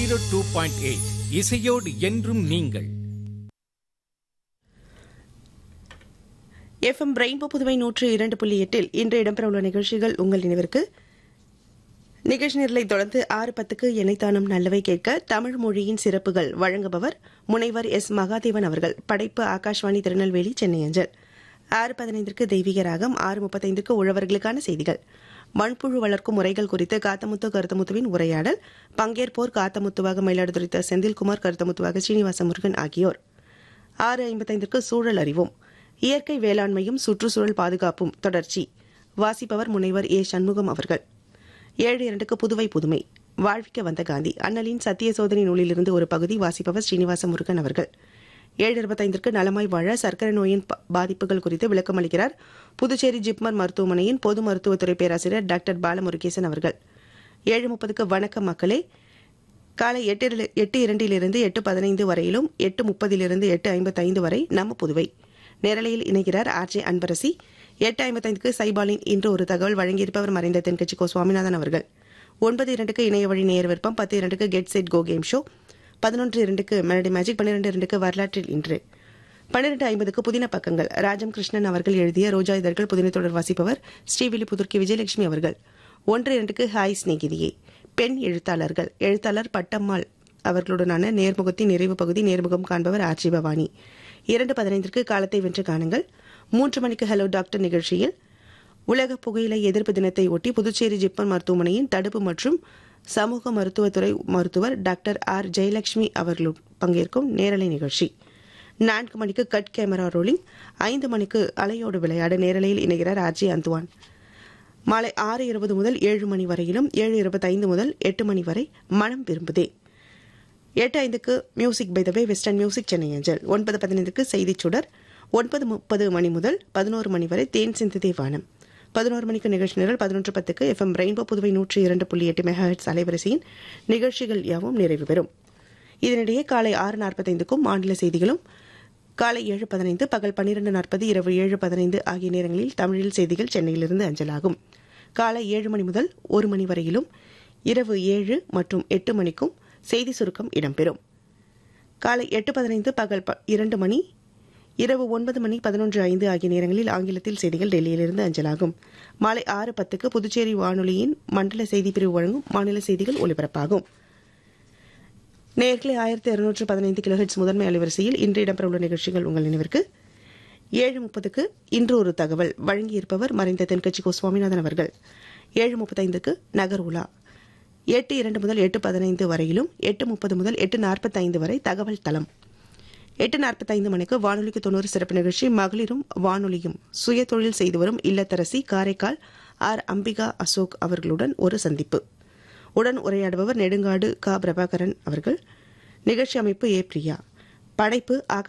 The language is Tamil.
ஜீரோ டூ பாயிண்ட் எயிட் இசையோடு என்றும் நீங்கள் எஃப்எம் ரெயின்போ புதுவை நூற்று இரண்டு புள்ளி எட்டில் இன்று இடம்பெறவுள்ள நிகழ்ச்சிகள் உங்கள் நினைவிற்கு நிகழ்ச்சி நிரலை தொடர்ந்து ஆறு பத்துக்கு இணைத்தானும் நல்லவை கேட்க தமிழ் மொழியின் சிறப்புகள் வழங்குபவர் முனைவர் எஸ் மகாதேவன் அவர்கள் படைப்பு ஆகாஷ்வாணி திருநெல்வேலி சென்னை அஞ்சல் ஆறு பதினைந்திற்கு தெய்வீக ராகம் ஆறு முப்பத்தைந்திற்கு உழவர்களுக்கான செய்திகள் மண்புழு வளர்க்கும் முறைகள் குறித்து காத்தமுத்து கருத்தமுத்துவின் உரையாடல் பங்கேற்போர் காத்தமுத்துவாக மயிலாடுதுறை த. செந்தில்குமார் கருத்தமுத்துவாக சீனிவாச முருகன் ஆகியோர் ஆறு ஐம்பத்தைந்திற்கு சூழல் அறிவோம் இயற்கை வேளாண்மையும் சுற்றுச்சூழல் பாதுகாப்பும் தொடர்ச்சி வாசிப்பவர் முனைவர் ஏ சண்முகம் அவர்கள் ஏழு இரண்டுக்கு புதுவை புதுமை வாழ்விக்க வந்த காந்தி அண்ணலின் சத்திய சோதனை நூலிலிருந்து ஒரு பகுதி வாசிப்பவர் ஸ்ரீனிவாச முருகன் அவர்கள் ஏழு இருபத்தைந்திற்கு நலமாய் வாழ சர்க்கரை நோயின் ப- பாதிப்புகள் குறித்து விளக்கம் அளிக்கிறார் புதுச்சேரி ஜிப்மர் மருத்துவமனையின் பொது மருத்துவத்துறை பேராசிரியர் டாக்டர் பாலமுருகேசன் அவர்கள் ஏழு முப்பதுக்கு வணக்கம் மக்களே காலை எட்டு இரு- எட்டு இரண்டிலிருந்து எட்டு பதினைந்து வரையிலும் எட்டு முப்பதிலிருந்து எட்டு ஐம்பத்தைந்து வரை நம்ம புதுவை நேரலையில் இணைகிறார் ஆர்ஜே அன்பரசி எட்டு ஐம்பத்தைந்துக்கு சைபாலின் இன்று ஒரு தகவல் வழங்கியிருப்பவர் மறைந்த தென்கட்சி கோ சுவாமிநாதன் அவர்கள் ஒன்பது இரண்டுக்கு இணைய வழி நேர் விருப்பம் பத்து இரண்டுக்கு get set go game show பதினொன்று இரண்டுக்கு மெலடி மேஜிக் பன்னிரண்டு இரண்டுக்கு வரலாற்றில் இன்று பன்னிரண்டு ஐம்பதுக்கு புதின பக்கங்கள் ராஜம் கிருஷ்ணன் அவர்கள் எழுதிய ரோஜா இதழ்கள் புதின தொடர் வாசிப்பவர் ஸ்ரீவில்லிபுதுர்க்கி விஜயலட்சுமி அவர்கள் ஒன்று இரண்டுக்கு ஹாய் சிநேகிதியே பெண் எழுத்தாளர்கள் எழுத்தாளர் பட்டம்மாள் அவர்களுடனான நேர்முகத்தின் நிறைவு பகுதி நேர்முகம் காண்பவர் ஆர்ஜி பவானி இரண்டு பதினைந்திற்கு காலத்தை வென்று காணுங்கள் மூன்று மணிக்கு ஹலோ டாக்டர் நிகழ்ச்சியில் உலக புகையிலை எதிர்ப்பு தினத்தை ஒட்டி புதுச்சேரி ஜிப்மர் மருத்துவமனையின் தடுப்பு மற்றும் சமூக மருத்துவத்துறை மருத்துவர் டாக்டர் ஆர் ஜெயலட்சுமி அவர்கள் பங்கேற்கும் நேரலை நிகழ்ச்சி நான்கு மணிக்கு கட் கேமரா ரோலிங் ஐந்து மணிக்கு அலையோடு விளையாட நேரலையில் இணைகிறார் ஆர்ஜி அந்துவான் மாலை ஆறு இருபது முதல் ஏழு மணி வரையிலும் ஏழு இருபத்தைந்து முதல் எட்டு மணி வரை மனம் விரும்புதே எட்டு ஐந்துக்கு music by the way western music Chennai அஞ்சல் ஒன்பது பதினைந்துக்கு செய்திச் சுடர் ஒன்பது முப்பது மணி முதல் பதினோரு மணி வரை தேன் சிந்துதே வானம் பதினோரு மணிக்கு நிகழ்ச்சி நிரல் பதினொன்று பத்துக்கு எஃப்எம் ரெயின்போ புதுவை நூற்றி இரண்டு புள்ளி எட்டு மெகாஹெட்ஸ் அலைவரிசையின் நிகழ்ச்சிகள் யாவும் நிறைவு பெறும் இதனிடையே காலை ஆறு நாற்பத்தைந்துக்கும் மாநில செய்திகளும் காலை ஏழு பதினைந்து பகல் பன்னிரண்டு நாற்பது இரவு ஏழு பதினைந்து ஆகிய நேரங்களில் தமிழில் செய்திகள் சென்னையிலிருந்து அஞ்சலாகும் காலை ஏழு மணி முதல் ஒரு மணி வரையிலும் இரவு ஏழு மற்றும் எட்டு மணிக்கும் செய்தி சுருக்கம் இடம்பெறும் காலை எட்டு பதினைந்து பகல் ப- இரண்டு மணி இரவு ஒன்பது மணி பதினொன்று ஐந்து ஆகிய நேரங்களில் ஆங்கிலத்தில் செய்திகள் டெல்லியிலிருந்து அஞ்சலாகும் மாலை ஆறு பத்துக்கு புதுச்சேரி வானொலியின் மண்டல செய்தி பிரிவு வழங்கும் மாநில செய்திகள் ஒலிபரப்பாகும் நேர்களை ஆயிரத்தி இருநூற்று பதினைந்து கிலோஹெட்ஸ் முதன்மை அலைவரிசையில் இன்று இடம்பெறவுள்ள நிகழ்ச்சிகள் உங்கள் நினைவிற்கு ஏழு முப்பதுக்கு இன்று ஒரு தகவல் வழங்கியிருப்பவர் மறைந்த தென்கட்சி கோ சுவாமிநாதன் அவர்கள் ஏழு முப்பத்தைந்துக்கு நகர் உலா எட்டு இரண்டு முதல் எட்டு பதினைந்து வரையிலும் எட்டு முப்பது முதல் எட்டு நாற்பத்தைந்து வரை தகவல் தளம் எட்டு நாற்பத்தைந்து மணிக்கு வானொலிக்கு தொண்ணூறு சிறப்பு நிகழ்ச்சி மகளிரும் வானொலியும் சுய தொழில் செய்து வரும் இல்லத்தரசி காரைக்கால் ஆர் அம்பிகா அசோக் அவர்களுடன் ஒரு சந்திப்பு உடன் உரையாடுபவர் நெடுங்காடு க பிரபாகரன் அவர்கள் நிகழ்ச்சி அமைப்பு ஏ பிரியா படைப்பு ஆகா